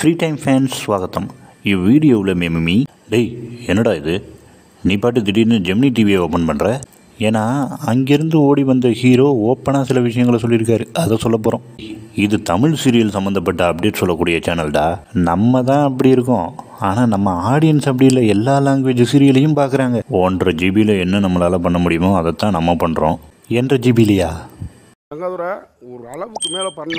free time fans స్వాగతం ఈ వీడియోவில் మేము மீ டேய் என்னடா இது நீ பாட்டு திடீர்னு ஜெமினி டிவியை ஓப்பன் பண்ணுற ஏன்னா அங்கேருந்து ஓடி வந்த ஹீரோ ஓப்பனாக சில விஷயங்களை சொல்லியிருக்காரு அதை சொல்ல போகிறோம் இது தமிழ் சீரியல் சம்மந்தப்பட்ட அப்டேட் சொல்லக்கூடிய சேனல்டா நம்ம தான் அப்படி இருக்கோம் ஆனால் நம்ம ஆடியன்ஸ் அப்படி இல்லை எல்லா லாங்குவேஜ் சீரியலையும் பார்க்குறாங்க ஒன்றரை ஜிபியில் என்ன நம்மளால் பண்ண முடியுமோ அதைத்தான் நம்ம பண்ணுறோம் என்ற ஜிபிலையா தங்காதுரை ஒரு அளவுக்கு மேலே பண்ண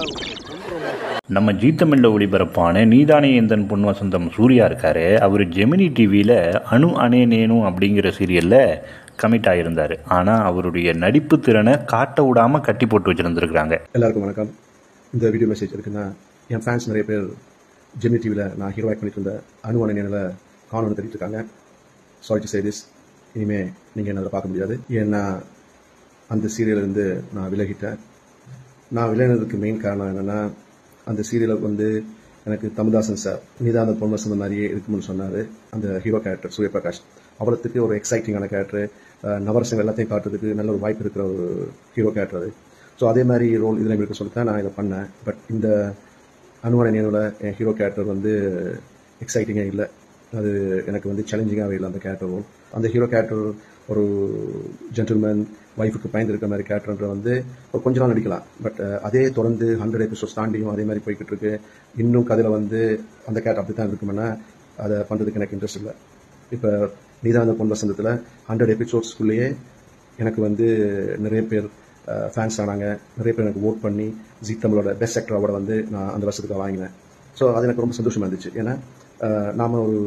நம்ம ஜீ தமிழில் ஒளிபரப்பான நீதானே எந்தன் பொன் வசந்தம் சூர்யா இருக்காரு அவர் ஜெமினி டிவியில் அணு அணே நேனு அப்படிங்கிற சீரியலில் கமிட் ஆகியிருந்தார் ஆனால் அவருடைய நடிப்பு திறனை காட்ட விடாமல் கட்டி போட்டு வச்சுருந்துருக்குறாங்க எல்லாருக்கும் வணக்கம் இந்த வீடியோ மெசேஜ் இருக்குன்னா என் ஃபேன்ஸ் நிறைய பேர் ஜெமினி டிவியில் நான் ஹீரோ ஆக்ட் பண்ணிட்டு இருந்த அணுவான நேரில் காணொன்று தெரிவித்து இருக்காங்க சாரி டு சே திஸ் இனிமேல் நீங்கள் என்னால் பார்க்க முடியாது ஏன்னா அந்த சீரியலேருந்து நான் விலகிட்டேன் நான் விலகினதுக்கு மெயின் காரணம் என்னென்னா அந்த சீரியலை வந்து எனக்கு தமிழ்தாசன் சார் நீதான் அந்த பொன் வசந்த மாதிரியே இருக்கும்னு சொன்னார் அந்த ஹீரோ கேரக்டர் சூரியபிரகாஷ் அவ்வளோத்துக்கு ஒரு எக்ஸைட்டிங்கான கேரக்டர் நவரசங்கள் எல்லாத்தையும் காட்டுறதுக்கு நல்ல ஒரு வாய்ப்பு இருக்கிற ஒரு ஹீரோ கேரக்டர் அது ஸோ அதே மாதிரி ரோல் இதில் இருக்க சொல்லி தான் நான் இதை பண்ணேன் பட் இந்த அனுவன நேனோட என் ஹீரோ கேரக்டர் வந்து எக்ஸைட்டிங்காக இல்லை அது எனக்கு வந்து சேலஞ்சிங்காகவே இல்லை அந்த கேரக்டர் ரோல் அந்த ஹீரோ கேரக்டர் ஒரு ஜென்டில்மேன் ஒய்ஃபுக்கு பயந்து இருக்கிற மாதிரி கேரக்டர் வந்து ஒரு கொஞ்ச நாள் நடிக்கலாம் பட் அதே தொடர்ந்து ஹண்ட்ரட் எபிசோட்ஸ் தாண்டியும் அதே மாதிரி போய்கிட்டு இருக்கு இன்னும் கதையில் வந்து அந்த கேரக்டர் அப்படி தான் இருக்குமென்னா அதை பண்ணுறதுக்கு எனக்கு இன்ட்ரெஸ்ட் இல்லை இப்போ நீதான் அந்த பொன் வசந்தத்தில் ஹண்ட்ரட் எபிசோட்ஸ்க்குள்ளேயே எனக்கு வந்து நிறைய பேர் ஃபேன்ஸ் ஆனாங்க நிறைய பேர் எனக்கு ஓட் பண்ணி ஜி தமிழோட பெஸ்ட் ஆக்டர் அவார்டை வந்து நான் அந்த வருஷத்துக்கு வாங்கினேன் ஸோ அது எனக்கு ரொம்ப சந்தோஷமா இருந்துச்சு ஏன்னா அஹ், நாம ஒரு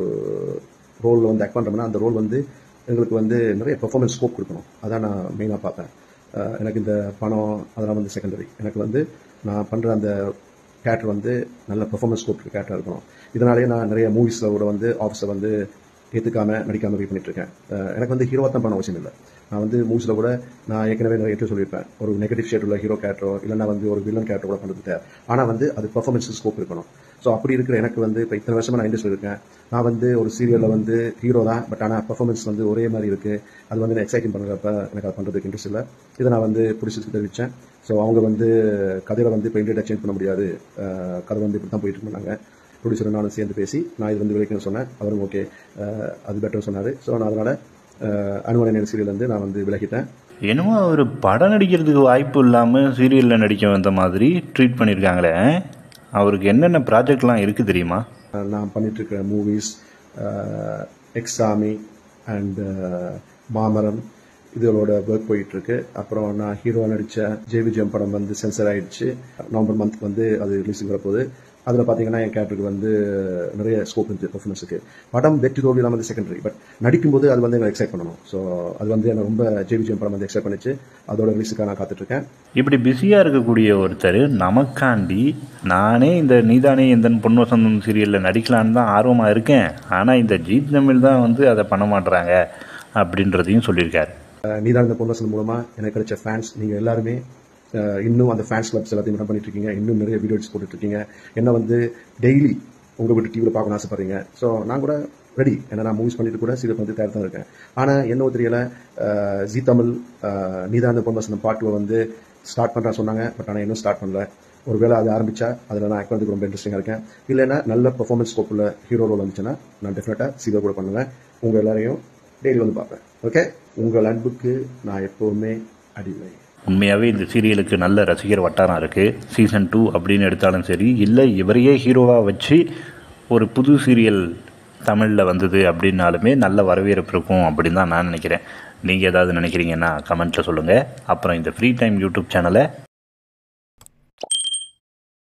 ரோலில் வந்து ஆக்ட் பண்ணுறோம்னா அந்த ரோல் வந்து எங்களுக்கு வந்து நிறைய பெர்ஃபார்மன்ஸ் ஸ்கோப் கொடுக்கணும் அதான் நான் மெயினாக பார்ப்பேன் அஹ், எனக்கு இந்த பணம் அதெல்லாம் வந்து செகண்டரி எனக்கு வந்து நான் பண்ணுற அந்த கேரக்டர் வந்து நல்ல பெர்ஃபார்மன்ஸ் ஸ்கோப் கேரக்டர் இருக்கணும் இதனாலேயே நான் நிறைய மூவிஸில் கூட வந்து ஆஃபீஸை வந்து ஏற்றுக்காம நடிக்காம வெயிட் பண்ணிட்டு இருக்கேன் அஹ் எனக்கு வந்து ஹீரோவாக தான் பண்ண அவசியம் இல்லை நான் வந்து மூவிஸில் கூட நான் ஏற்கனவே நிறைய இடத்துல சொல்லியிருப்பேன் ஒரு நெகட்டிவ் ஷேட் உள்ள ஹீரோ கேரக்டரோ இல்லைன்னா வந்து ஒரு வில்லன் கேரக்டர் கூட பண்ணுறது தேவை ஆனால் வந்து அது பெர்ஃபார்மன்ஸ் ஸ்கோப் இருக்கணும் ஸோ அப்படி இருக்கிற எனக்கு வந்து இப்போ இத்தனை வருஷமா நான் இண்டஸ்ட்ரி இருக்கேன் நான் வந்து ஒரு சீரியலில் வந்து ஹீரோ தான் பட் ஆனால் பெர்ஃபார்மன்ஸ் வந்து ஒரே மாதிரி இருக்குது அது வந்து எக்ஸைட்டிங் பண்ணுறப்ப எனக்கு அது பண்ணுறதுக்கு இன்ட்ரெஸ்ட் இல்லை இதை நான் வந்து பிடிச்சி தெரிவித்தேன் ஸோ அவங்க வந்து கதையில் வந்து இப்போ இண்டியேட்டாக சேஞ்ச் பண்ண முடியாது அஹ் கதை வந்து இப்படி தான் போயிட்டு இருந்தாங்க ப்ரொடியூசர் நானும் சேர்ந்து பேசி நான் இது வந்து விலைக்குன்னு சொன்னேன் அவரும் ஓகே அது பெட்டர் சொன்னார் ஸோ நான் அதனால் அனுமதி நேர் சீரியல்லேருந்து நான் வந்து விலகிட்டேன் என்னமோ அவர் படம் நடிக்கிறதுக்கு வாய்ப்பு இல்லாமல் சீரியலில் நடிக்க வந்த மாதிரி ட்ரீட் பண்ணியிருக்காங்களே அவருக்கு என்னென்ன ப்ராஜெக்ட்லாம் இருக்குது தெரியுமா அஹ் நான் பண்ணிட்டு இருக்கிற மூவிஸ் எக்ஸாமி அண்ட் மாமரம் இதோட ஒர்க் போயிட்டு இருக்கு அப்புறம் நான் ஹீரோவா நடித்த ஜே விஜயம் படம் வந்து சென்சர் ஆயிடுச்சு நவம்பர் மந்த் வந்து அது ரிலீஸுக்கு வரப்போகுது அதில் பார்த்தீங்கன்னா என் கேரக்டருக்கு வந்து நிறைய ஸ்கோப் இருந்துச்சு பர்ஃபார்மன்ஸுக்கு படம் வெற்றி தோல்வியெல்லாம் வந்து செகண்டரி பட் நடிக்கும்போது அது வந்து எங்களை எக்ஸைட் பண்ணணும் ஸோ அது வந்து எனக்கு ரொம்ப ஜே விஜயம் படம் வந்து எக்ஸைட் பண்ணிச்சு அதோட ரிலீஸுக்காக நான் காத்துட்டு இருக்கேன் இப்படி பிஸியாக இருக்கக்கூடிய ஒருத்தர் நமக்காண்டி நானே இந்த நீதானே எந்தன் பொன் வசந்தம் சீரியலில் நடிக்கலான்னு தான் ஆர்வமாக இருக்கேன் ஆனால் இந்த ஜீத் தமிழ் தான் வந்து அதை பண்ண மாட்டுறாங்க அப்படின்றதையும் சொல்லியிருக்காரு அஹ் நீதான் இந்த பொன்வசன் மூலமா எனக்கு கிடைச்ச ஃபேன்ஸ் நீங்க எல்லாருமே அஹ் இன்னும் அந்த ஃபேன்ஸ் கிளப்ஸ் எல்லாத்தையும் ரன் பண்ணிட்டு இருக்கீங்க இன்னும் நிறைய வீடியோஸ் போட்டுட்டு இருக்கீங்க என்ன வந்து டெய்லி உங்க வீட்டு டிவியில் பார்க்கணும்னு ஆசைப்படுறீங்க ஸோ நான் கூட ரெடி ஏன்னா நான் மூவிஸ் பண்ணிட்டு கூட சீரியல் வந்து தயார் தான் இருக்கேன் ஆனால் என்ன தெரியல அஹ் ஜீ தமிழ் அஹ் நீதான் இந்த பொன்வசனம் பாட்டுவை வந்து ஸ்டார்ட் பண்ணுறேன் சொன்னாங்க பட் ஆனால் இன்னும் ஸ்டார்ட் பண்ணல ஒருவேளை அது ஆரம்பிச்சா அதில் நான் ஆக்ட் பண்ணுறதுக்கு ரொம்ப இன்ட்ரெஸ்டிங்காக இருக்கேன் இல்லைன்னா நல்ல பெர்ஃபார்மன்ஸ் ஸ்கோப் உள்ள ஹீரோ ரோல் வந்துச்சுன்னா நான் டெஃபினட்டாக சீரியல் கூட பண்ணுவேன் உங்கள் எல்லாரையும் டெய்லி வந்து பார்ப்பேன் ஓகே உங்கள் அன்புக்கு நான் எப்போவுமே அடிமை உண்மையாகவே இந்த சீரியலுக்கு நல்ல ரசிகர் வட்டாரம் இருக்குது சீசன் டூ அப்படின்னு எடுத்தாலும் சரி இல்லை இவரையே ஹீரோவாக வச்சு ஒரு புது சீரியல் தமிழில் வந்தது அப்படின்னாலுமே நல்ல வரவேற்பு இருக்கும் அப்படின்னு தான் நான் நினைக்கிறேன் நீங்கள் ஏதாவது நினைக்கிறீங்கன்னா கமெண்ட்டில் சொல்லுங்கள் அப்புறம் இந்த ஃப்ரீ டைம் யூடியூப் சேனலை